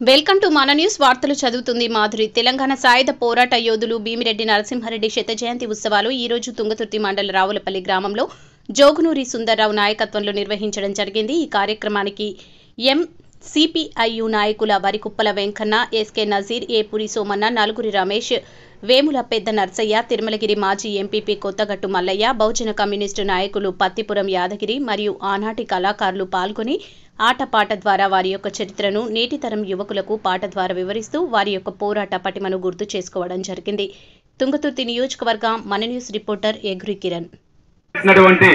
welcome to మన news వార్తలు చదువుతుంది మాధురి తెలంగాణ సాయుధ పోరాట యోధులు భీమిరెడ్డి నరసింహారెడ్డి శత జయంతి ఉత్సవాలు ఈ రోజు తుంగతుర్తి మండల రావులపల్లి గ్రామంలో జోగునూరి సుందర్రావు నాయకత్వంలో నిర్వహించడం జరిగింది ఈ కార్యక్రమానికి ఎం సిపిఐయు నాయకుల వరికుప్పల వెంకన్న ఎస్కే నజీర్ ఏ పురి సోమన్న నలుగురి రమేష్ వేముల పెద్ద నర్సయ్య తిరుమలగిరి మాజీ ఎంపీపీ కొత్తగట్టు మల్లయ్య బహుజన కమ్యూనిస్టు నాయకులు పత్తిపురం యాదగిరి మరియు ఆనాటి కళాకారులు పాల్గొని ఆటపాట ద్వారా వారి యొక్క చరిత్రను నేటి తరం యువకులకు పాట ద్వారా వివరిస్తూ వారి యొక్క పోరాట పటిమను గుర్తు చేసుకోవడం జరిగింది తుంగతుర్తి నియోజకవర్గ మన న్యూస్ రిపోర్టర్ ఎగ్రి కిరణ్ చేసినటువంటి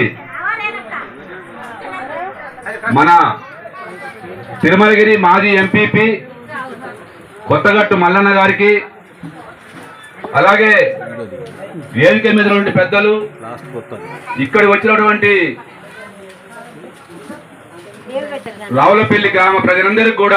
మన తిరుమలగిరి మాజీ ఎంపీపీ కొత్తగట్టు మల్లన్న గారికి అలాగే వేదిక మీద ఉన్నటువంటి పెద్దలు ఇక్కడ వచ్చినటువంటి రావులపల్లి గ్రామ ప్రజలందరికీ కూడా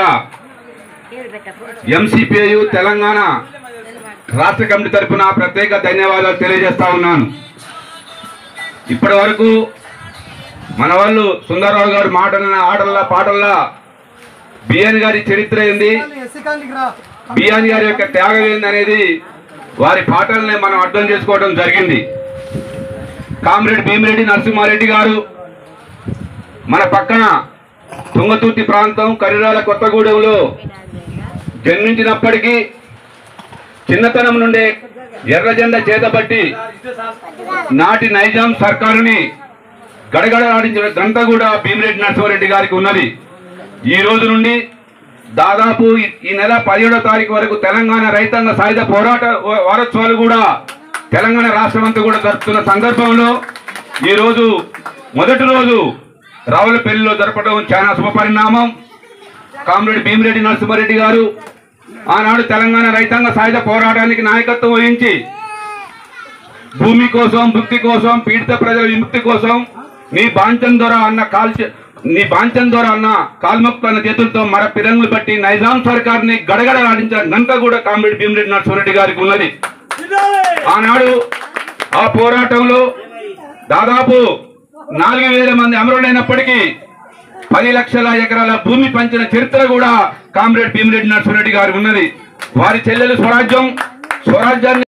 ఎంసీపీయు తెలంగాణ రాష్ట్ర కమిటీ తరఫున ప్రత్యేక ధన్యవాదాలు తెలియజేస్తా ఉన్నాను ఇప్పటి వరకు మన వాళ్ళు సుందరరావు గారు మాటల ఆటల పాటల్లో బిఎన్ గారి చరిత్ర ఏంది బిఎన్ గారి యొక్క త్యాగం ఏంది అనేది వారి పాటల్ని మనం అర్థం చేసుకోవడం జరిగింది కామ్రేడ్ భీమిరెడ్డి నరసింహారెడ్డి గారు మన పక్కన తుంగతుర్తి ప్రాంతం కరిరాల కొత్తగూడెంలో జన్మించినప్పటికీ చిన్నతనం నుండే ఎర్ర జెండా చేతబట్టి నాటి నైజాం సర్కారుని గడగడలాడించిన ఘనత కూడా భీమిరెడ్డి నరసింహారెడ్డి గారికి ఉన్నది ఈ రోజు నుండి దాదాపు ఈ- ఈ నెల పదిహేడో తారీఖు వరకు తెలంగాణ రైతాంగ సాయుధ పోరాట వ- వారోత్సవాలు కూడా తెలంగాణ రాష్ట్రం అంతా కూడా జరుపుతున్న సందర్భంలో ఈ రోజు మొదటి రోజు రావులపల్లిలో జరపడం చాలా శుభ పరిణామం కామ్రేడ్ భీమిరెడ్డి నరసింహారెడ్డి గారు ఆనాడు తెలంగాణ రైతాంగ సాయుధ పోరాటానికి నాయకత్వం వహించి భూమి కోసం భుక్తి కోసం పీడిత ప్రజల విముక్తి కోసం నీ బాంచం ద్వారా అన్న కాల్చ నీ బాంచం ద్వారా అన్న కాల్ముక్త అన్న చేతులతో మర పిరంగులు బట్టి నైజాం సర్కార్ని గడగడలాడించిన ఘనత కూడా కామ్రేడ్ భీమిరెడ్డి నరసింహారెడ్డి గారికి ఉన్నది ఆనాడు ఆ పోరాటంలో దాదాపు నాలుగు వేల మంది అమరులైనప్పటికీ పది లక్షల ఎకరాల భూమి పంచిన చరిత్ర కూడా కామ్రేడ్ భీమిరెడ్డి నరసింహారెడ్డి గారికి ఉన్నది వారి చెల్లెలు స్వరాజ్యం స్వరాజ్యాన్ని